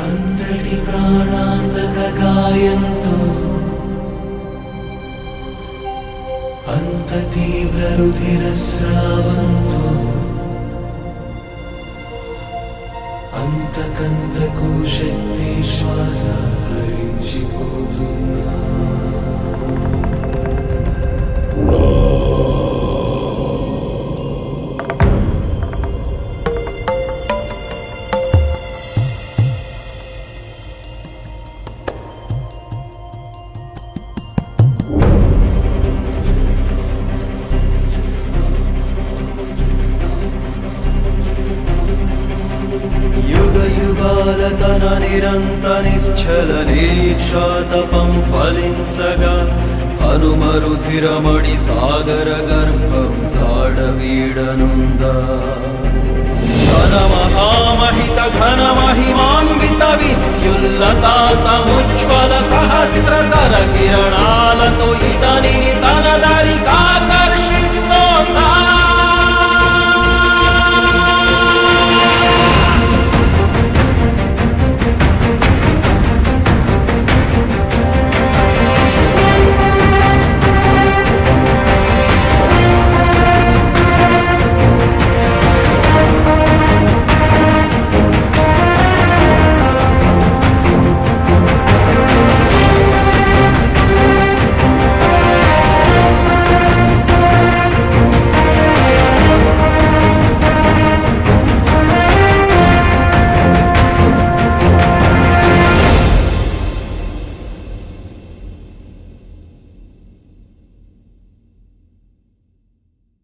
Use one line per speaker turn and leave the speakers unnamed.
అంతటి ప్రాణాంతక గాయంతో అంత తీవ్ర రుధిర స్రావంతో అంతకంతకు శక్తి శ్వాస హరించిపోతున్నా
యుగ యుగాల తన నిరంత నిశ్చల దీక్షాతపం ఫలించగా హనుమరుధిరమణి సాగర గర్భం చాడవీడనుందా ఘన మహామహిత ఘన మహిమాన్విత విద్యుల్లతా సముజ్వల సహస్రకర కిరణాలతో ఇతనిని తన దారి